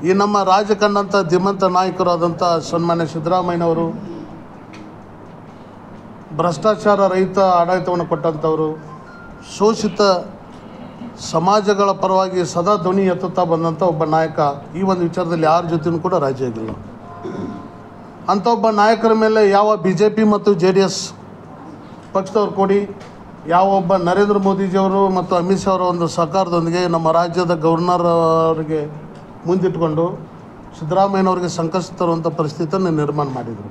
ಈ ನಮ್ಮ ರಾಜ್ಯ ಕಂಡಂಥ ಧೀಮಂತ ನಾಯಕರಾದಂಥ ಸನ್ಮಾನ್ಯ ಸಿದ್ದರಾಮಯ್ಯನವರು ಭ್ರಷ್ಟಾಚಾರ ರಹಿತ ಆಡಳಿತವನ್ನು ಕೊಟ್ಟಂಥವರು ಶೋಷಿತ ಸಮಾಜಗಳ ಪರವಾಗಿ ಸದಾ ಧ್ವನಿ ಎತ್ತುತ್ತಾ ಬಂದಂಥ ಒಬ್ಬ ನಾಯಕ ಈ ಒಂದು ವಿಚಾರದಲ್ಲಿ ಯಾರ ಜೊತೆನೂ ಕೂಡ ರಾಜಿ ಆಗಿಲ್ಲ ಅಂಥ ಒಬ್ಬ ನಾಯಕರ ಮೇಲೆ ಯಾವ ಬಿ ಜೆ ಪಿ ಮತ್ತು ಜೆ ಡಿ ಎಸ್ ಪಕ್ಷದವ್ರು ಕೊಡಿ ಯಾವ ಒಬ್ಬ ನರೇಂದ್ರ ಮೋದಿಜಿಯವರು ಮತ್ತು ಅಮಿತ್ ಶಾ ಅವರ ಒಂದು ಸಹಕಾರದೊಂದಿಗೆ ನಮ್ಮ ರಾಜ್ಯದ ಗವರ್ನರ್ ಅವರಿಗೆ ಮುಂದಿಟ್ಕೊಂಡು ಸಿದ್ದರಾಮಯ್ಯನವರಿಗೆ ಸಂಕಷ್ಟ ತರುವಂಥ ಪರಿಸ್ಥಿತಿಯನ್ನು ನಿರ್ಮಾಣ ಮಾಡಿದರು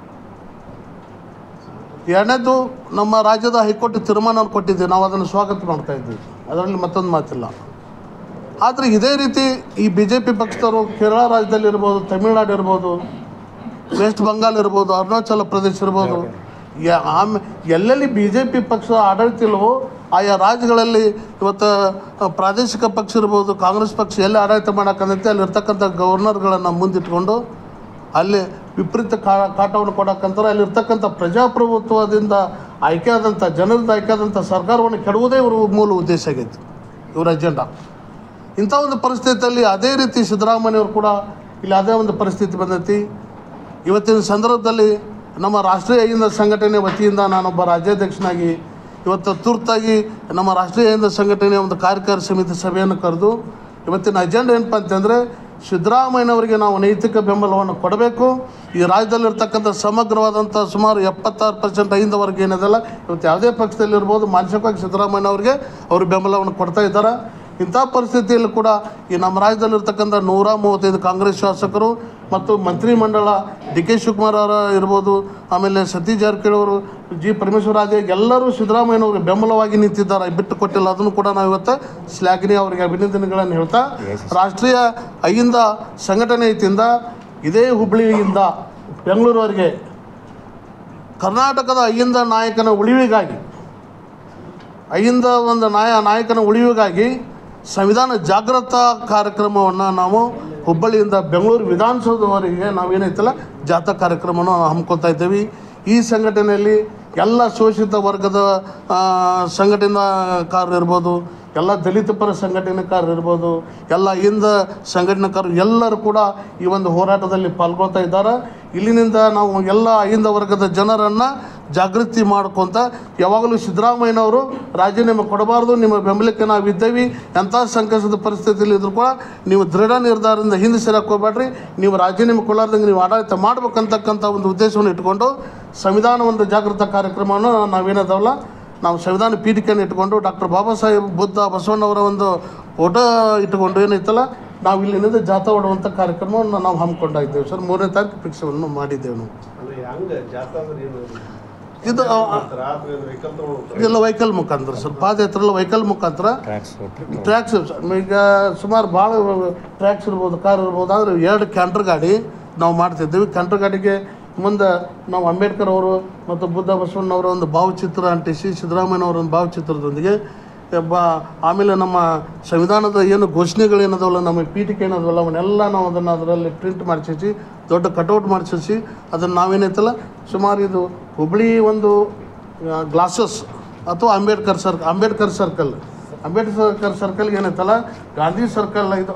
ಎರಡನೇದು ನಮ್ಮ ರಾಜ್ಯದ ಹೈಕೋರ್ಟ್ ತೀರ್ಮಾನವನ್ನು ಕೊಟ್ಟಿದ್ದೆ ನಾವು ಅದನ್ನು ಸ್ವಾಗತ ಮಾಡ್ತಾ ಇದ್ದೀವಿ ಅದರಲ್ಲಿ ಮತ್ತೊಂದು ಮಾತಿಲ್ಲ ಆದರೆ ಇದೇ ರೀತಿ ಈ ಬಿ ಜೆ ಪಿ ಪಕ್ಷದವರು ಕೇರಳ ರಾಜ್ಯದಲ್ಲಿ ಇರ್ಬೋದು ತಮಿಳುನಾಡು ಇರ್ಬೋದು ವೆಸ್ಟ್ ಬಂಗಾಲ್ ಇರ್ಬೋದು ಅರುಣಾಚಲ ಪ್ರದೇಶ ಇರ್ಬೋದು ಯ- ಆಮೆ ಎಲ್ಲೆಲ್ಲಿ ಬಿ ಜೆ ಪಿ ಪಕ್ಷ ಆಡಳಿತ ಇಲ್ವೋ ಆಯಾ ರಾಜ್ಯಗಳಲ್ಲಿ ಇವತ್ತು ಅ, ಪ್ರಾದೇಶಿಕ ಪಕ್ಷ ಇರ್ಬೋದು ಕಾಂಗ್ರೆಸ್ ಪಕ್ಷ ಎಲ್ಲಿ ಆಡಳಿತ ಮಾಡೋಕ್ಕಂದೈತೆ ಅಲ್ಲಿ ಇರ್ತಕ್ಕಂಥ ಗವರ್ನರ್ಗಳನ್ನು ಮುಂದಿಟ್ಕೊಂಡು ಅಲ್ಲಿ ವಿಪರೀತ ಕಾ ಕಾಟವನ್ನು ಕೊಡೋಕ್ಕಂತಾರೆ ಅಲ್ಲಿ ಇರ್ತಕ್ಕಂಥ ಪ್ರಜಾಪ್ರಭುತ್ವದಿಂದ ಆಯ್ಕೆಯಾದಂಥ ಜನರಿಂದ ಆಯ್ಕೆಯಾದಂಥ ಸರ್ಕಾರವನ್ನು ಕೆಡುವುದೇ ಇವರು ಮೂಲ ಉದ್ದೇಶ ಆಗೈತಿ ಇವರ ಅಜೆಂಡಾ ಇಂಥ ಒಂದು ಪರಿಸ್ಥಿತಿಯಲ್ಲಿ ಅದೇ ರೀತಿ ಸಿದ್ದರಾಮಯ್ಯವರು ಕೂಡ ಇಲ್ಲಿ ಅದೇ ಒಂದು ಪರಿಸ್ಥಿತಿ ಬಂದೈತಿ ಇವತ್ತಿನ ಸಂದರ್ಭದಲ್ಲಿ ನಮ್ಮ ರಾಷ್ಟ್ರೀಯ ಹಿಂದ ಸಂಘಟನೆ ವತಿಯಿಂದ ನಾನೊಬ್ಬ ರಾಜ್ಯಾಧ್ಯಕ್ಷನಾಗಿ ಇವತ್ತು ತುರ್ತಾಗಿ ನಮ್ಮ ರಾಷ್ಟ್ರೀಯ ಹಿಂದ ಸಂಘಟನೆಯ ಒಂದು ಕಾರ್ಯಕಾರಿ ಸಮಿತಿ ಸಭೆಯನ್ನು ಕರೆದು ಇವತ್ತಿನ ಅಜೆಂಡಾ ಏನಪ್ಪ ಅಂತಂದರೆ ಸಿದ್ದರಾಮಯ್ಯನವರಿಗೆ ನಾವು ನೈತಿಕ ಬೆಂಬಲವನ್ನು ಕೊಡಬೇಕು ಈ ರಾಜ್ಯದಲ್ಲಿರ್ತಕ್ಕಂಥ ಸಮಗ್ರವಾದಂಥ ಸುಮಾರು ಎಪ್ಪತ್ತಾರು ಪರ್ಸೆಂಟ್ ಐದು ವರ್ಗ ಏನಿದೆಲ್ಲ ಇವತ್ತು ಯಾವುದೇ ಪಕ್ಷದಲ್ಲಿರ್ಬೋದು ಮಾನಸಿಕವಾಗಿ ಸಿದ್ದರಾಮಯ್ಯನವರಿಗೆ ಅವರು ಬೆಂಬಲವನ್ನು ಕೊಡ್ತಾ ಇದ್ದಾರೆ ಇಂಥ ಪರಿಸ್ಥಿತಿಯಲ್ಲಿ ಕೂಡ ಈ ನಮ್ಮ ರಾಜ್ಯದಲ್ಲಿರ್ತಕ್ಕಂಥ ನೂರ ಮೂವತ್ತೈದು ಕಾಂಗ್ರೆಸ್ ಶಾಸಕರು ಮತ್ತು ಮಂತ್ರಿಮಂಡಲ ಡಿ ಕೆ ಶಿವಕುಮಾರ್ ಅವರ ಇರ್ಬೋದು ಆಮೇಲೆ ಸತೀಶ್ ಜಾರಕಿಹೊಳಿ ಅವರು ಜಿ ಪರಮೇಶ್ವರಾಜೆ ಎಲ್ಲರೂ ಸಿದ್ದರಾಮಯ್ಯನವ್ರಿಗೆ ಬೆಂಬಲವಾಗಿ ನಿಂತಿದ್ದಾರೆ ಬಿಟ್ಟು ಕೊಟ್ಟಿಲ್ಲ ಅದನ್ನು ಕೂಡ ನಾವು ಇವತ್ತು ಶ್ಲಾಘನೆ ಅವರಿಗೆ ಅಭಿನಂದನೆಗಳನ್ನು ಹೇಳ್ತಾ ರಾಷ್ಟ್ರೀಯ ಅಹಿಂದ ಸಂಘಟನೆ ಐತಿಂದ ಇದೇ ಹುಬ್ಬಳ್ಳಿಯಿಂದ ಬೆಂಗಳೂರವರೆಗೆ ಕರ್ನಾಟಕದ ಅಹಿಂದ ನಾಯಕನ ಉಳಿವಿಗಾಗಿ ಅಹಿಂದ ಒಂದು ನಾಯ ನಾಯಕನ ಉಳಿವಿಗಾಗಿ ಸಂವಿಧಾನ ಜಾಗೃತ ಕಾರ್ಯಕ್ರಮವನ್ನು ನಾವು ಹುಬ್ಬಳ್ಳಿಯಿಂದ ಬೆಂಗಳೂರು ವಿಧಾನಸೌಧವರೆಗೆ ನಾವೇನೈತಲ್ಲ ಜಾಥಾ ಕಾರ್ಯಕ್ರಮವನ್ನು ಹಮ್ಮಿಕೊಳ್ತಾ ಇದ್ದೇವೆ ಈ ಸಂಘಟನೆಯಲ್ಲಿ ಎಲ್ಲ ಶೋಷಿತ ವರ್ಗದ ಆ, ಸಂಘಟನಾಕಾರರು ಇರ್ಬೋದು ಎಲ್ಲ ದಲಿತ ಪರ ಸಂಘಟನೆಕಾರರು ಇರ್ಬೋದು ಎಲ್ಲ ಹಿಂದ ಸಂಘಟನೆಕಾರರು ಎಲ್ಲರೂ ಕೂಡ ಈ ಒಂದು ಹೋರಾಟದಲ್ಲಿ ಪಾಲ್ಗೊಳ್ತಾ ಇದ್ದಾರೆ ಇಲ್ಲಿನಿಂದ ನಾವು ಎಲ್ಲ ಹಿಂದ ವರ್ಗದ ಜನರನ್ನು ಜಾಗೃತಿ ಮಾಡ್ಕೊತ ಯಾವಾಗಲೂ ಸಿದ್ದರಾಮಯ್ಯನವರು ರಾಜೀನಾಮೆ ಕೊಡಬಾರ್ದು ನಿಮ್ಮ ಬೆಂಬಲಕ್ಕೆ ನಾವು ಇದ್ದೇವೆ ಎಂಥ ಸಂಕಷ್ಟದ ಪರಿಸ್ಥಿತಿಯಲ್ಲಿ ಇದ್ರೂ ಕೂಡ ನೀವು ದೃಢ ನಿರ್ಧಾರದಿಂದ ಹಿಂದೆ ಸರಿಯಕ್ಕೆ ಹೋಗ್ಬೇಡ್ರಿ ನೀವು ರಾಜೀನಾಮೆ ಕೊಡಲಾರ್ದಂಗೆ ನೀವು ಆಡಳಿತ ಮಾಡ್ಬೇಕಂತಕ್ಕಂಥ ಒಂದು ಉದ್ದೇಶವನ್ನು ಇಟ್ಕೊಂಡು ಸಂವಿಧಾನ ಒಂದು ಜಾಗೃತ ಕಾರ್ಯಕ್ರಮವನ್ನು ನಾವೇನದವಲ್ಲ ನಾವು ಸಂವಿಧಾನ ಪೀಠಿಕೆಯನ್ನು ಇಟ್ಕೊಂಡು ಡಾಕ್ಟರ್ ಬಾಬಾ ಸಾಹೇಬ್ ಬುದ್ಧ ಬಸವಣ್ಣವರ ಒಂದು ಫೋಟೋ ಇಟ್ಕೊಂಡು ಏನೈತಲ್ಲ ನಾವು ಇಲ್ಲಿನಿಂದ ಜಾಥಾ ಹೊಡುವಂಥ ಕಾರ್ಯಕ್ರಮವನ್ನು ನಾವು ಹಮ್ಮಿಕೊಂಡಾಗಿದ್ದೇವೆ ಸರ್ ಮೂರನೇ ತಾರೀಕು ಫಿಕ್ಸವನ್ನು ಮಾಡಿದ್ದೇವೆ ನಾವು ಅಂದ್ರೆ ಹೆಂಗ ಜಾತ್ರೆ ಅಂದ್ರೆ ಏನು ಇದು ಆ, ರಾತ್ರಿ ವೆಹಿಕಲ್ ತಗೊಂಡು ಇದೆಲ್ಲ ವೆಹಿಕಲ್ ಮುಖಾಂತರ ಸರ್ ಪಾದಯಾತ್ರೆ ಎಲ್ಲ ವೆಹಿಕಲ್ ಮುಖಾಂತರ ಟ್ರ್ಯಾಕ್ಸ್ ಈಗ ಸುಮಾರು ಭಾಳ ಟ್ರ್ಯಾಕ್ಸ್ ಇರ್ಬೋದು ಕಾರ್ ಇರ್ಬೋದು ಆದರೆ ಎರಡು ಕ್ಯಾಂಟರ್ ಗಾಡಿ ನಾವು ಮಾಡ್ತಿದ್ದೀವಿ ಕ್ಯಾಂಟರ್ ಗಾಡಿಗೆ ಮುಂದೆ ನಾವು ಅಂಬೇಡ್ಕರ್ ಅವರು ಮತ್ತು ಬುದ್ಧ ಬಸವಣ್ಣವರ ಒಂದು ಭಾವಚಿತ್ರ ಅಂಟಿಸಿ ಸಿದ್ದರಾಮಯ್ಯನವರ ಒಂದು ಭಾವಚಿತ್ರದೊಂದಿಗೆ ಬ ಆಮೇಲೆ ನಮ್ಮ ಸಂವಿಧಾನದ ಏನು ಘೋಷಣೆಗಳು ಏನದವಲ್ಲ ನಮ್ಮ ಪೀಠಿಕೆ ಏನದವಲ್ಲ ಅವನ್ನೆಲ್ಲ ನಾವು ಅದನ್ನು ಅದರಲ್ಲಿ ಪ್ರಿಂಟ್ ಮಾಡಿಸಿ ದೊಡ್ಡ ಕಟೌಟ್ ಮಾಡಿಸಿ ಅದನ್ನು ನಾವೇನೈತಲ್ಲ ಸುಮಾರು ಇದು ಹುಬ್ಳಿ ಒಂದು ಗ್ಲಾಸಸ್ ಅಥವಾ ಅಂಬೇಡ್ಕರ್ ಸರ್ಕಲ್ ಅಂಬೇಡ್ಕರ್ ಸರ್ಕಲ್ ಅಂಬೇಡ್ಕರ್ ಸರ್ಕಲ್ಗೆ ಏನೈತಲ್ಲ ಗಾಂಧಿ ಸರ್ಕಲ್ ಇದು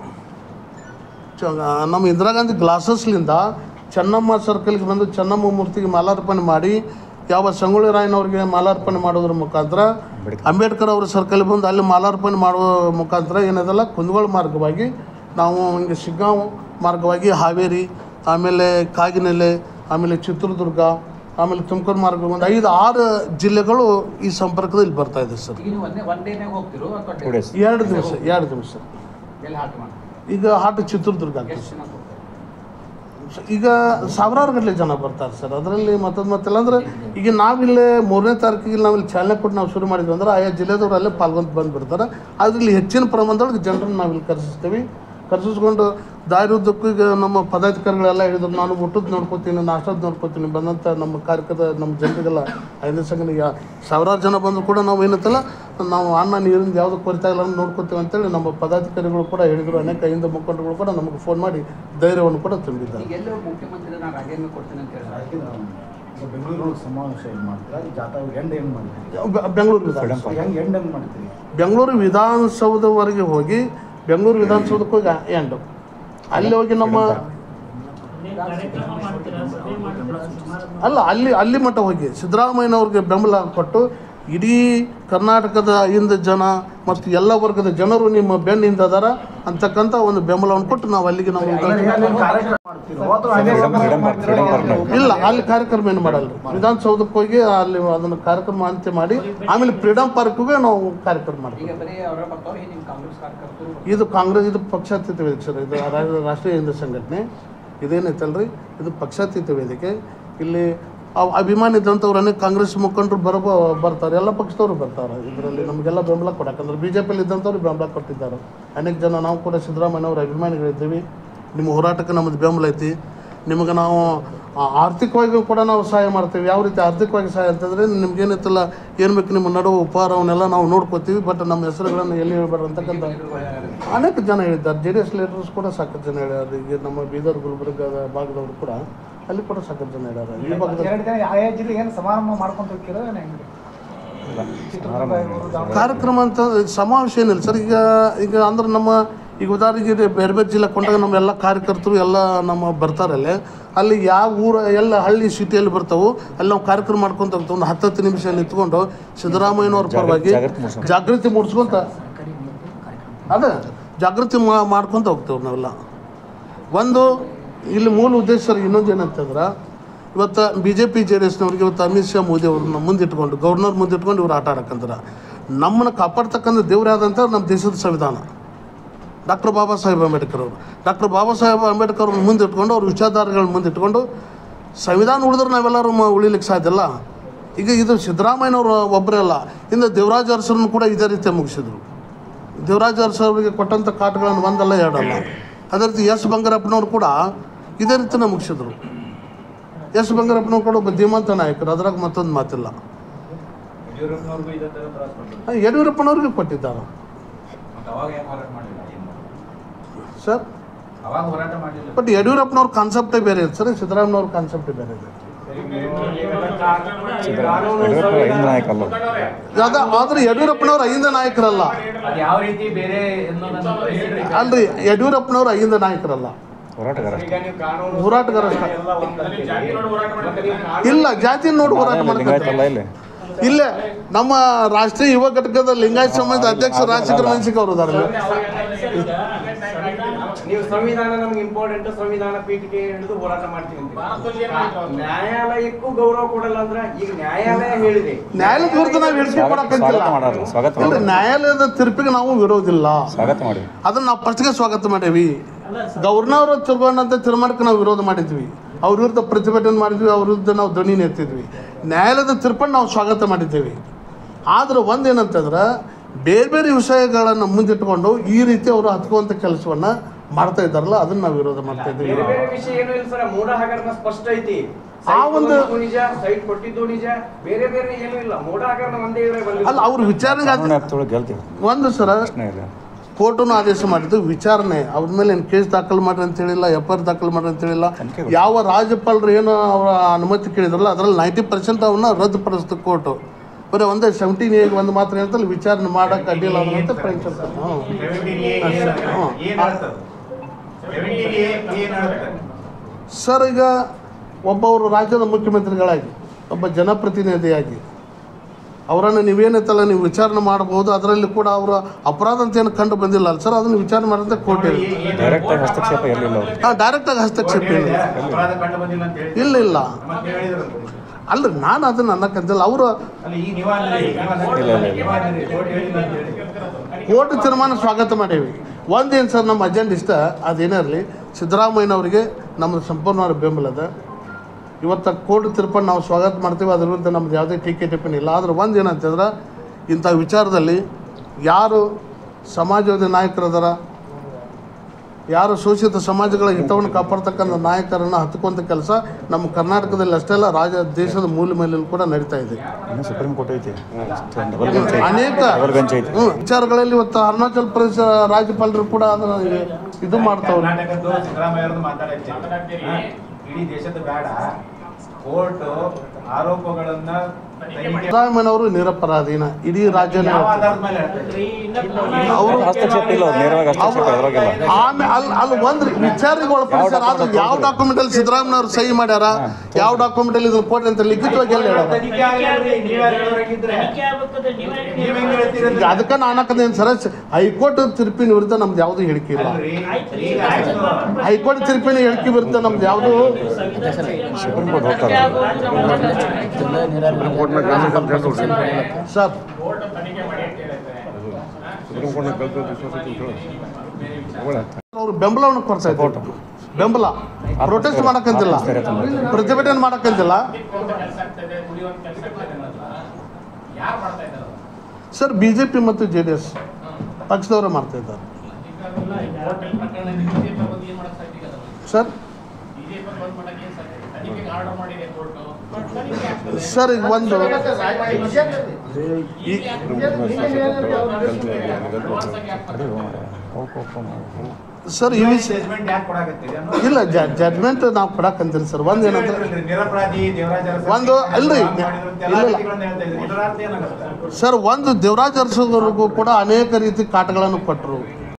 ಚ- ನಮ್ಮ ಇಂದಿರಾ ಗಾಂಧಿ ಗ್ಲಾಸಸ್ಲಿಂದ ಚೆನ್ನಮ್ಮ ಸರ್ಕಲ್ಗೆ ಬಂದು ಚೆನ್ನಮ್ಮ ಮೂರ್ತಿಗೆ ಮಾಲಾರ್ಪಣೆ ಮಾಡಿ ಯಾವ ಸಂಗೊಳ್ಳಿ ರಾಯನವ್ರಿಗೆ ಮಾಲಾರ್ಪಣೆ ಮಾಡೋದ್ರ ಮುಖಾಂತರ ಅಂಬೇಡ್ಕರ್ ಅವರ ಸರ್ಕಲ್ ಬಂದು ಅಲ್ಲಿ ಮಾಲಾರ್ಪಣೆ ಮಾಡುವ ಮುಖಾಂತರ ಏನದಲ್ಲ ಕುಂದಗೋಳ ಮಾರ್ಗವಾಗಿ ನಾವು ಹಿಂಗೆ ಶಿಗ್ಗಾಂವ್ ಮಾರ್ಗವಾಗಿ ಹಾವೇರಿ ಆಮೇಲೆ ಕಾಗಿನೆಲೆ ಆಮೇಲೆ ಚಿತ್ರದುರ್ಗ ಆಮೇಲೆ ತುಮಕೂರು ಮಾರ್ಗ ಒಂದು ಐದು ಆರು ಜಿಲ್ಲೆಗಳು ಈ ಸಂಪರ್ಕದಲ್ಲಿ ಬರ್ತಾ ಇದೆ ಸರ್ ಈಗ ನೀವು ಒಂದೇ ಒನ್ ಡೇನಾಗ ಹೋಗ್ತಿರೋ ಅಥವಾ Two days. ಎರಡು ದಿವಸ ಎರಡು ದಿವಸ ಎಲ್ಲಿ ಹಾಟ್ ಮಾಡಿ ಈಗ ಹಾಟ್ ಚಿತ್ರದುರ್ಗ ಆಗ್ತದೆ ಎಷ್ಟು ಜನ ಹೋಗ್ತಾರೆ ಈಗ ಸಾವಿರಾರು ಗಟ್ಟಲೆ ಜನ ಬರ್ತಾರೆ ಸರ್ ಅದರಲ್ಲಿ ಮತ್ತೊಂದು ಮತ್ತಿಲ್ಲ ಅಂದ್ರೆ ಈಗ ನಾವಿಲ್ಲೇ ಮೂರನೇ ತಾರೀಕಿಗೆ ನಾವಿಲ್ಲಿ ಚಾಲನೆ ಕೊಟ್ಟು ನಾವು ಶುರು ಮಾಡಿದ್ವಿ ಅಂದ್ರೆ ಆಯಾ ಜಿಲ್ಲೆದವ್ರು ಅಲ್ಲೇ ಪಾಲ್ಗೊಂಡು ಬಂದುಬಿಡ್ತಾರೆ ಅದ್ರಲ್ಲಿ ಹೆಚ್ಚಿನ ಪ್ರಮಾಣದೊಳಗೆ ಜನರನ್ನು ನಾವಿಲ್ಲಿ ಕರೆಸಿಸ್ತೀವಿ ಕರೆಸಿಸ್ಕೊಂಡು ದಾರಿ ಉದ್ದಕ್ಕೂ ಈಗ ನಮ್ಮ ಪದಾಧಿಕಾರಿಗಳೆಲ್ಲ ಹೇಳಿದ್ರು ನಾನು ಊಟದ ನೋಡ್ಕೋತೀನಿ ನಾಷ್ಟದ ನೋಡ್ಕೋತೀನಿ ಬಂದಂಥ ನಮ್ಮ ಕಾರ್ಯಕ್ರಮದ ನಮ್ಮ ಜನರಿಗೆಲ್ಲ ಐದನೇ ಸಂಘನಿಗೆ ಸಾವಿರಾರು ಜನ ಬಂದರೂ ಕೂಡ ನಾವು ಏನತ್ತಲ್ಲ ನಾವು ಅನ್ನ ನೀರಿಂದ ಯಾವುದು ಕೊರತೆ ಇಲ್ಲ ಅಂತ ನೋಡ್ಕೋತೀವಿ ಅಂತೇಳಿ ನಮ್ಮ ಪದಾಧಿಕಾರಿಗಳು ಕೂಡ ಹೇಳಿದರು ಅನೇಕ ಹಿಂದೆ ಮುಖಂಡರುಗಳು ಕೂಡ ನಮಗೆ ಫೋನ್ ಮಾಡಿ ಧೈರ್ಯವನ್ನು ಕೂಡ ತುಂಬಿದ್ದಾರೆ ಈಗ ಎಲ್ಲೋ ಮುಖ್ಯಮಂತ್ರಿ ನಾನು ರಾಜೀನಾಮೆ ಕೊಡ್ತೀನಿ ಅಂತ ಹೇಳಿದ್ರೆ ಬೆಂಗಳೂರು ಸಮಾವೇಶ ಏನು ಮಾಡ್ತೀರಾ ಈ ಜಾಥಾ ಎಂಡ್ ಹೆಂಗ್ ಮಾಡ್ತೀರಿ ಬೆ- ಬೆಂಗಳೂರು ವಿಧಾನಸೌಧ ಹೆಂಗ್ ಎಂಡ್ ಹೆಂಗ್ ಮಾಡ್ತೀರಿ ಬೆಂಗಳೂರು ವಿಧಾನಸೌಧವರೆಗೆ ಹೋಗಿ ಬೆಂಗಳೂರು ವಿಧಾನಸೌಧಕ್ಕೆ ಹೋಗಿ ಎಂಡು ಅಲ್ಲಿ ಹೋಗಿ ನಮ್ಮ ಅಲ್ಲ ಅಲ್ಲಿ ಅಲ್ಲಿ ಮಟ್ಟ ಹೋಗಿ ಸಿದ್ದರಾಮಯ್ಯನವ್ರಿಗೆ ಬೆಂಬಲ ಕೊಟ್ಟು ಇಡೀ ಕರ್ನಾಟಕದ ಹಿಂದ ಜನ ಮತ್ತು ಎಲ್ಲ ವರ್ಗದ ಜನರು ನಿಮ್ಮ ಬೆನ್ನಿಂದ ಅದಾರ ಅಂತಕ್ಕಂಥ ಒಂದು ಬೆಂಬಲವನ್ನು ಕೊಟ್ಟು ನಾವು ಅಲ್ಲಿಗೆ ನಾವು ಈಗ ಅಲ್ಲಿ ಕಾರ್ಯಕ್ರಮ ಮಾಡ್ತೀರೋ ಅಥವಾ ಹಂಗೆ freedom freedom park freedom park ಇಲ್ಲ ಅಲ್ಲಿ ಕಾರ್ಯಕ್ರಮ ಏನು ಮಾಡಲ್ಲ ವಿಧಾನಸೌಧಕ್ಕೆ ಹೋಗಿ ಅಲ್ಲಿ ಅದನ್ನು ಕಾರ್ಯಕ್ರಮ ಅಂತ್ಯ ಮಾಡಿ ಆಮೇಲೆ ಫ್ರೀಡಮ್ ಪಾರ್ಕ್ಗೆ ನಾವು ಕಾರ್ಯಕ್ರಮ ಮಾಡ್ತೀವಿ ಈಗ ಬರೀ ಅವರ ಬರ್ತಾವ್ರೆ ನಿಮ್ಮ ಕಾಂಗ್ರೆಸ್ ಕಾರ್ಯಕರ್ತರು ಇದು ಕಾಂಗ್ರೆಸ್ ಇದು ಪಕ್ಷಾತೀತ ವೇದಿಕೆ ಸರ್ ಇದು ರಾ- ರಾಷ್ಟ್ರೀಯ ಹಿಂದೂ ಸಂಘಟನೆ ಇದೇನೈತಲ್ರಿ ಇದು ಪಕ್ಷಾತೀತ ವೇದಿಕೆ ಇಲ್ಲಿ ಅವ್ ಅಭಿಮಾನಿ ಇದ್ದಂಥವ್ರು ಅನೇಕ ಕಾಂಗ್ರೆಸ್ ಮುಖಂಡರು ಬರಬ ಬರ್ತಾರೆ ಎಲ್ಲ ಪಕ್ಷದವರು ಬರ್ತಾರೆ ಇದರಲ್ಲಿ ನಮಗೆಲ್ಲ ಬೆಂಬಲ ಕೊಡಕ್ಕಂದ್ರೆ ಬಿ ಜೆ ಪಿಯಲ್ಲಿ ಇದ್ದಂಥವ್ರು ಬೆಂಬಲ ಕೊಟ್ಟಿದ್ದಾರೆ ಅನೇಕ ಜನ ನಾವು ಕೂಡ ಸಿದ್ದರಾಮಯ್ಯನವ್ರ ಅಭಿಮಾನಿಗಳಿದ್ದೀವಿ ನಿಮ್ಮ ಹೋರಾಟಕ್ಕೆ ನಮ್ಮದು ಬೆಂಬಲ ಐತಿ ನಿಮಗೆ ನಾವು ಆ, ಆರ್ಥಿಕವಾಗಿ ಕೂಡ ನಾವು ಸಹಾಯ ಮಾಡ್ತೀವಿ ಯಾವ ರೀತಿ ಆರ್ಥಿಕವಾಗಿ ಸಹಾಯ ಅಂತಂದರೆ ನಿಮ್ಗೇನಿತ್ತಲ್ಲ ಏನು ಬೇಕು ನಿಮ್ಮ ನಡುವೆ ಉಪಹಾರ ಅವನ್ನೆಲ್ಲ ನಾವು ನೋಡ್ಕೋತೀವಿ ಬಟ್ ನಮ್ಮ ಹೆಸರುಗಳನ್ನು ಎಲ್ಲಿ ಹೇಳ್ಬಾರ್ದು ಅಂತಕ್ಕಂಥ ಅನೇಕ ಜನ ಹೇಳಿದ್ದಾರೆ ಜೆ ಡಿ ಎಸ್ ಲೀಡರ್ಸ್ ಕೂಡ ಸಾಕಷ್ಟು ಜನ ಹೇಳ್ಯಾರ ಈಗ ನಮ್ಮ ಬೀದರ್ ಗುಲ್ಬರ್ಗದ ಭಾಗದವರು ಕೂಡ ಅಲ್ಲಿ ಕೂಡ ಸಾಕಷ್ಟು ಜನ ಹೇಳ್ಯಾರ ಈ ಭಾಗದ ಎರಡು ದಿನ ಯಾವ ಜಿಲ್ಲೆಗೆ ಏನು ಸಮಾರಂಭ ಮಾಡ್ಕೊಂತ ಹೋಗ್ತಿರೋ ಏನು ಹೆಂಗೆ ಚಿತ್ರದುರ್ಗ ಇರ್ಬೋದು, ದಾವಣಗೆರೆ. ಕಾರ್ಯಕ್ರಮ ಅಂತ ಸಮಾವೇಶ ಏನಿಲ್ಲ ಸರ್ ಈಗ ಈಗ ಅಂದ್ರೆ ನಮ್ಮ ಈಗ ಉದಾಹರಣೆಗೆ ಇದು ಬೇರೆ ಬೇರೆ ಜಿಲ್ಲೆ ಕೊಂಡಾಗ ನಮ್ಮ ಎಲ್ಲ ಕಾರ್ಯಕರ್ತರು ಎಲ್ಲ ನಮ್ಮ ಬರ್ತಾರಲ್ಲೇ ಅಲ್ಲಿ ಯಾವ ಊರ ಎಲ್ಲ ಹಳ್ಳಿ ಸಿಟಿಯಲ್ಲಿ ಬರ್ತಾವು ಅಲ್ಲಿ ನಾವು ಕಾರ್ಯಕ್ರಮ ಮಾಡ್ಕೊಂತ ಹೋಗ್ತೀವಿ ಒಂದು ಹತ್ತತ್ತು ನಿಮಿಷ ನಿಂತ್ಕೊಂಡು ಸಿದ್ದರಾಮಯ್ಯನವ್ರ ಪರವಾಗಿ ಜಾಗೃತಿ ಮೂಡ್ಸ್ಕೊಂಡು. ಜಾಗೃತಿ ಮೂಡಿಸ್ಕೊಂತ ಅದೇ ಜಾಗೃತಿ ಮಾ- ಮಾಡ್ಕೊಂತ ಹೋಗ್ತೇವೆ ನಾವೆಲ್ಲ ಒಂದು ಇಲ್ಲಿ ಮೂಲ ಉದ್ದೇಶ ಸರ್ ಇನ್ನೊಂದು ಏನಂತಂದ್ರೆ ಇವತ್ತು B J P J D ಎಸ್ನವ್ರಿಗೆ ಇವತ್ತು ಅಮಿತ್ ಶಾ ಮೋದಿ ಅವ್ರನ್ನ ಮುಂದಿಟ್ಕೊಂಡು ಗವರ್ನರ್ ಮುಂದಿಟ್ಕೊಂಡು ಇವ್ರು ಆಟ ಆಡಕ್ಕಂದ್ರೆ ನಮ್ಮನ್ನು ಕಾಪಾಡ್ತಕ್ಕಂಥ ದೇವ್ರು ಯಾವ್ದಂತ ನಮ್ಮ ದೇಶದ ಸಂವಿಧಾನ ಡಾಕ್ಟರ್ ಬಾಬಾ ಸಾಹೇಬ್ ಅಂಬೇಡ್ಕರ್ ಅವರು ಡಾಕ್ಟರ್ ಬಾಬಾ ಸಾಹೇಬ್ ಅಂಬೇಡ್ಕರ್ ಅವ್ರನ್ನ ಮುಂದಿಟ್ಕೊಂಡು ಅವ್ರ ವಿಚಾರಧಾರೆಗಳನ್ನ ಮುಂದಿಟ್ಕೊಂಡು ಸಂವಿಧಾನ ಉಳಿದ್ರೆ ನಾವೆಲ್ಲರೂ ಮ- ಉಳಿಲಿಕ್ಕೆ ಸಾಧ್ಯ ಇಲ್ಲ ಈಗ ಇದು ಸಿದ್ದರಾಮಯ್ಯನವರು ಒಬ್ಬರೇ ಅಲ್ಲ ಇನ್ನು ದೇವರಾಜ ಅರಸರನ್ನು ಕೂಡ ಇದೇ ರೀತಿ ಮುಗಿಸಿದ್ರು ದೇವರಾಜ ಅರಸು ಅವರಿಗೆ ಕೊಟ್ಟಂಥ ಕಾಟುಗಳನ್ನು ಒಂದಲ್ಲ ಎರಡಲ್ಲ ಅದೇ ರೀತಿ ಎಸ್ ಬಂಗಾರಪ್ಪನವ್ರು ಕೂಡ ಇದೇ ರೀತಿನೇ ಮುಗಿಸಿದ್ರು ಎಸ್ ಬಂಗಾರಪ್ಪನವ್ರು ಕೂಡ ಒಬ್ಬ ಧೀಮಂತ ನಾಯಕರು ಅದ್ರಾಗ ಮತ್ತೊಂದು ಮಾತಿಲ್ಲ ಯಡಿಯೂರಪ್ಪನವ್ರಿಗೂ ಇದೇ ಥರ ತ್ರಾಸ ಮಾಡ್ತಾರೆ ಆ, ಯಡಿಯೂರಪ್ಪನವ್ರಿಗೆ ಕೊಟ್ಟಿದ್ದಾರೆ ಅವಾಗ ಯಾಕೆ ಹೋರಾಟ ಮಾಡಲಿಲ್ಲ ಸರ್ ಅವಾಗ ಹೋರಾಟ ಮಾಡಲಿಲ್ಲ ಬಟ್ ಯಡಿಯೂರಪ್ಪನವ್ರ ಕಾನ್ಸೆಪ್ಟೇ ಬೇರೆ ಇದೆ ಸರ್ ಸಿದ್ದರಾಮಯ್ಯವ್ರ ಕಾನ್ಸೆಪ್ಟೇ ಬೇರೆ ಇದೆ ಯಡಿಯೂರಪ್ಪ ಐದು ನಾಯಕ ಅಲ್ಲ ಅದ ಆದ್ರೆ ಯಡಿಯೂರಪ್ಪನವ್ರ ಐಂದ ನಾಯಕರಲ್ಲ ಅದು ಯಾವ ರೀತಿ ಬೇರೆ ಅನ್ನೋದನ್ನ ಹೇಳ್ರಿ. ಅಲ್ರಿ ಯಡಿಯೂರಪ್ಪನವ್ರ ಐಂದ ನಾಯಕರಲ್ಲ ಹೋರಾಟಗಾರ ಈಗ ನೀವು ಕಾನೂನು ಹೋರಾಟಗಾರ ಅಷ್ಟೇ. ಎಲ್ಲ ಒಂದಂತೀರಿ. ಮತ್ತೆ ನೀವು ಕಾನೂನು ಇಲ್ಲ ಜಾತಿ ನೋಡಿ ಹೋರಾಟ ಲಿಂಗಾಯತ ಮಾಡ್ತಾರೆ ಅಲ್ಲ ಇಲ್ಲಿ ಇಲ್ಲೇ ನಮ್ಮ ರಾಷ್ಟ್ರೀಯ ಯುವ ಘಟಕದ ಲಿಂಗಾಯತ ಸಮಾಜದ ಅಧ್ಯಕ್ಷ ರಾಜಶೇಖರ ಮನ್ಸಿಕ್ ಅವರು ಇದಾರೆ ನೀವು ಸಂವಿಧಾನ ನಮ್ಗೆ ಇಂಪಾರ್ಟೆಂಟ್ ಸಂವಿಧಾನ ಪೀಠಿಗೆ ಹಿಡಿದು ಹೋರಾಟ ಮಾಡ್ತೀವಿ ಅಂತ ನ್ಯಾಯಾಲಯಕ್ಕೂ ಗೌರವ ಕೊಡಲ್ಲ ಅಂದ್ರೆ ಈಗ ನ್ಯಾಯಾಲಯ ಹೇಳಿದೆ ನ್ಯಾಯಾಲಯದ ವಿರುದ್ಧ ನಾವು ಹೇಳಿಕೆ ಸ್ವಾಗತ ಕೊಡಕ್ಕಂತಿಲ್ಲ ಸ್ವಾಗತ ಮಾಡೋದು ಸ್ವಾಗತ ಇಲ್ರಿ ಮಾಡಿ ನ್ಯಾಯಾಲಯದ ತೀರ್ಪಿಗೆ ನಾವು ವಿರೋಧಿಲ್ಲ ಸ್ವಾಗತ ಮಾಡಿ ಅದನ್ನ ನಾವು ಫಸ್ಟ್ಗೆ ಸ್ವಾಗತ ಮಾಡೇವಿ ಗವರ್ನರ್ ತಿಳ್ಕೊಂಡಂತ ತೀರ್ಮಾನಕ್ಕೆ ನಾವು ವಿರೋಧ ಮಾಡಿದ್ವಿ ಅವ್ರ ವಿರುದ್ಧ ಪ್ರತಿಭಟನೆ ಮಾಡಿದ್ವಿ ಅವ್ರ ವಿರುದ್ಧ ನಾವು ಧ್ವನಿ ಎತ್ತಿದ್ವಿ ನ್ಯಾಯಾಲಯದ ತೀರ್ಪನ್ನು ನಾವು ಸ್ವಾಗತ ಮಾಡಿದ್ದೇವೆ ಆದ್ರೆ ಒಂದೇನಂತಂದ್ರೆ ಬೇರೆ ಬೇರೆ ವಿಷಯಗಳನ್ನು ಮುಂದಿಟ್ಕೊಂಡು ಈ ರೀತಿ ಅವರು ಹತ್ಕುವಂಥ ಕೆಲಸವನ್ನ ಮಾಡ್ತಾ ಇದ್ದಾರಲ್ಲ ಅದನ್ನ ನಾವು ವಿರೋಧ ಮಾಡ್ತಾ ಇದ್ದೀವಿ ಬೇರೆ ಬೇರೆ ವಿಷಯ ಏನು ಇಲ್ಲ ಸರ್ ಮೂಢ ಹಗರಣ ಸ್ಪಷ್ಟ ಐತಿ ಆ ಒಂದು- ಸೈಟ್ ನಿಜ ಸೈಟ್ ಕೊಟ್ಟಿದ್ದು ನಿಜ ಬೇರೆ ಬೇರೆ ಏನು ಇಲ್ಲ ಮೂಢ ಹಗರಣ ಒಂದೇ ಇದ್ರೆ ಬಂದಿದ್ದು. ಅಲ್ಲ ಅವ್ರ ವಿಚಾರಣೆಗೆ ಕಾನೂನು ಆದ- ವ್ಯಾಪ್ತಿಯೊಳಗೆ ಗೆಲ್ತೀವಿ ಒಂದು ಸರ ಪ್ರಶ್ನೆ ಇಲ್ಲ ಕೋರ್ಟನು ಆದೇಶ ಮಾಡಿದ್ದು ವಿಚಾರಣೆ ಅವ್ರ ಮೇಲೆ ಏನು ಕೇಸ್ ದಾಖಲು ಮಾಡ್ರಿ ಅಂತ ಹೇಳಿಲ್ಲ ಎಫ್ ಐ ದಾಖಲು ಮಾಡ್ರಿ ಅಂತ ಹೇಳಿಲ್ಲ ತನಿಖೆ ಯಾವ ರಾಜ್ಯಪಾಲರು ಏನು ಅವರ ಅನುಮತಿ ಕೇಳಿದ್ರಲ್ಲ ಅದರಲ್ಲಿ ನೈಂಟಿ ಪರ್ಸೆಂಟ್ ಅವನ್ನ ರದ್ದುಪಡಿಸ್ತು ಕೋರ್ಟು ಬರೀ ಒಂದೇ ಸೆವೆಂಟೀನ್ ಏಗೆ ಒಂದು ಮಾತ್ರ ಹೇಳ್ತಲ್ಲ ವಿಚಾರಣೆ ಮಾಡಕ್ಕೆ ಅಡ್ಡಿಲ್ಲ ಅಂತ ಫ್ರೆಂಡ್ಸ್ ಹ್ಞೂ ಸರ್ ಈಗ ಒಬ್ಬವರು ರಾಜ್ಯದ ಮುಖ್ಯಮಂತ್ರಿಗಳಾಗಿ ಒಬ್ಬ ಜನಪ್ರತಿನಿಧಿಯಾಗಿ ಅವರನ್ನು ನೀವೇನೈತಲ್ಲ ನೀವು ವಿಚಾರಣೆ ಮಾಡಬಹುದು ಅದರಲ್ಲಿ ಕೂಡ ಅವರ ಅಪರಾಧ ಅಂತ ಏನು ಕಂಡು ಬಂದಿಲ್ಲ ಅಲ್ಲ ಸರ್ ಅದನ್ನು ವಿಚಾರಣೆ ಮಾಡಿದ್ರೆ ಕೋರ್ಟ್ ಇದೆ ಡೈರೆಕ್ಟ್ ಆಗಿ ಹಸ್ತಕ್ಷೇಪ ಇರಲಿಲ್ಲ ಅವರು ಹಾಂ ಡೈರೆಕ್ಟಾಗಿ ಹಸ್ತಕ್ಷೇಪ ಇಲ್ಲ ಅಪರಾಧ ಕಂಡು ಬಂದಿಲ್ಲ ಅಂತ ಹೇಳಿ ಇಲ್ಲ ಇಲ್ಲ ಮತ್ತೆ ಹೇಳಿದ್ರು ಅಲ್ರಿ ನಾನು ಅದನ್ನು ಅನ್ನಕ್ಕಂತಿಲ್ಲ ಅವರು ಅಲ್ಲಿ ಈ ನೀವು ಅಂದ್ರಿ, ನೀವು ಅಂದ್ರಿ. ಇಲ್ಲ, ಇಲ್ಲ, ಇಲ್ಲ. ನೀವು ಅಂದ್ರಿ, ಕೋರ್ಟ್ ಹೇಳಿಲ್ಲ ಅಂತ ಹೇಳಿ. ಕೋರ್ಟ್ ತೀರ್ಮಾನ ಸ್ವಾಗತ ಮಾಡೇವಿ ಒಂದೇನು ಸರ್ ನಮ್ಮ ಅಜೆಂಡ ಇಷ್ಟ ಅದೇನೇ ಇರಲಿ ಸಿದ್ದರಾಮಯ್ಯನವರಿಗೆ ನಮ್ಮದು ಸಂಪೂರ್ಣವಾದ ಬೆಂಬಲ ಅದ ಇವತ್ತು ಕೋರ್ಟ್ ತೀರ್ಪನ್ನು ನಾವು ಸ್ವಾಗತ ಮಾಡ್ತೀವಿ ಅದ್ರ ವಿರುದ್ಧ ನಮ್ದು ಯಾವುದೇ ಟೀಕೆ ಟಿಪ್ಪಣಿ ಇಲ್ಲ ಆದ್ರೆ ಒಂದು ಏನಂತಂದ್ರೆ ಇಂಥ ವಿಚಾರದಲ್ಲಿ ಯಾರು ಸಮಾಜವಾದಿ ನಾಯಕರದಾರ ಯಾರು ಶೋಷಿತ ಸಮಾಜಗಳ ಹಿತವನ್ನು ಕಾಪಾಡ್ತಕ್ಕಂಥ ನಾಯಕರನ್ನು ಹತ್ಕೊಂತ ಕೆಲಸ ನಮ್ಮ ಕರ್ನಾಟಕದಲ್ಲಿ ಅಷ್ಟೇ ಅಲ್ಲ ರಾಜ್ಯ ದೇಶದ ಮೂಲೆ ಮೇಲೆಯೂ ಕೂಡ ನಡೀತಾ ಇದೆ ಇನ್ನು ಸುಪ್ರೀಂ ಕೋರ್ಟ್ ಐತಿ ಡಬಲ್ ಬೆಂಚ್ ಐತಿ ಅನೇಕ ಡಬಲ್ ಬೆಂಚ್ ಐತಿ ಹ್ಮ್, ವಿಚಾರಗಳಲ್ಲಿ ಇವತ್ತು ಅರುಣಾಚಲ್ ಪ್ರದೇಶ ರಾಜ್ಯಪಾಲರು ಕೂಡ ಅದನ್ನ ಇದು ಮಾಡ್ತಾವ್ರೆ ಕರ್ನಾಟಕದ್ದು ಸಿದ್ದರಾಮಯ್ಯ ಅವ್ರದ್ದು ಮಾತಾಡಕ್ಕೆ ಹಾ? ಇಡೀ ದೇಶದ ಬೇಡ ಕೋರ್ಟ್ ಆರೋಪಗಳನ್ನ ಸಿದ್ದರಾಮಯ್ಯನವರು ನಿರಪರಾಧಿನ ಇಡೀ ರಾಜ್ಯನೇ ಯಾವ ಹೇಳ್ತದೆ. ಆಧಾರದ ಮೇಲೆ ಹೇಳ್ತಾ ಇದ್ದೀರಿ? ಅವರು ಹಸ್ತಕ್ಷೇಪ ಇಲ್ಲ ಅವ್ರು ನೇರವಾಗಿ ಹಸ್ತಕ್ಷೇಪ ಎದುರಾಗಿಲ್ಲ ಆಮೇಲೆ ಅಲ್ಲಿ ಅಲ್ಲಿ ಒಂದು ವಿಚಾರಣೆಗೆ ಒಳಪಡಿಸ್ಯಾರ ಅದು ಯಾವ ಡಾಕ್ಯುಮೆಂಟ್ ಅಲ್ಲಿ ಸಿದ್ದರಾಮಯ್ಯವ್ರು ಸಹಿ ಮಾಡ್ಯಾರ ಯಾವ ಡಾಕ್ಯುಮೆಂಟ್ ಅಲ್ಲಿ ಇದನ್ನ ಕೊಟ್ರಿ ಅಂತ ಲಿಖಿತವಾಗಿ ಎಲ್ಲ ಹೇಳೋದು ತನಿಖೆ ಆಗಲ್ರಿ, ನೀವ್ಯಾರು ಹೇಳೋರಾಗಿದ್ರೆ? ನೀವ್ ಹೆಂಗ್ ಹೇಳ್ತೀರಿ ಈಗ ಅದನ್ನ? ಅದಕ್ಕೆ ನಾನು ಹಾಕದೇನು ಸರ ಹೈಕೋರ್ಟ್ ತೀರ್ಪಿನ ವಿರುದ್ಧ ನಮ್ದು ಯಾವುದು ಹೇಳಿಕೆ ಇಲ್ಲ ಅಲ್ರಿ, ಈಗ ಆಯ್ತು. ಹೈಕೋರ್ಟ್ ತೀರ್ಪಿನ ಹೇಳಿಕೆ ವಿರುದ್ಧ ನಮ್ದು ಯಾವುದು ಸುಪ್ರೀಂ ಕೋರ್ಟ್ ಹೋಗ್ತಾರೆ ಸರ್ ಅವ್ರು ಬೆಂಬಲವನ್ನು ಕೊಡ್ತಾ ಇದ್ದಾರೆ ಬೆಂಬಲ ಪ್ರೊಟೆಸ್ಟ್ ಮಾಡಕ್ಕಂತಿಲ್ಲ ಪ್ರತಿಭಟನೆ ಮಾಡಕ್ಕಂತಿಲ್ಲ ಸರ್ ಬಿ ಜೆ ಪಿ ಮತ್ತು ಜೆ ಡಿ ಎಸ್ ಪಕ್ಷದವರು ಮಾಡ್ತಾ ಇದ್ದಾರೆ ಸರ್ ಸರ್ ಈಗ ಒಂದು ಈ- ಅಡಿ ಹೋ ಮಾರ್ರೆ. ಹೋಗ್ ಹೋಗ್ ಹೋಗ್ ಹೋಗ್. ಸರ್ ಈ ವಿಷಯ Judgment ಯಾಕ್ ಕೊಡಾಕತ್ತೀರಿ? ಅನ್ನೋದು ಇಲ್ಲ ಜಡ್ಜ್ಮೆಂಟ್ ನಾವು ಕೊಡಕ್ಕಂತೀನಿ ಸರ್ ಒಂದು ಏನಂದ್ರೆ ಹೇಳ್ತಿರಲ್ರಿ, ನಿರಪರಾಧಿ ದೇವರಾಜ ಅರಸು ಒಂದು ಅಲ್ರಿ, ಮಾಡಿದ್ರು ಅಂತ ಎಲ್ಲ ಇಲ್ಲ, ಇಲ್ಲ. ರೀತಿಗಳನ್ನ ಹೇಳ್ತಾ ಇದ್ರಿ. ಇದರ ಅರ್ಥ ಏನಾಗುತ್ತೆ? ಸರ್ ಒಂದು ದೇವರಾಜ ಅರಸುವವರೆಗೂ ಕೂಡ ಅನೇಕ ರೀತಿ ಕಾಟಗಳನ್ನು ಕೊಟ್ಟರು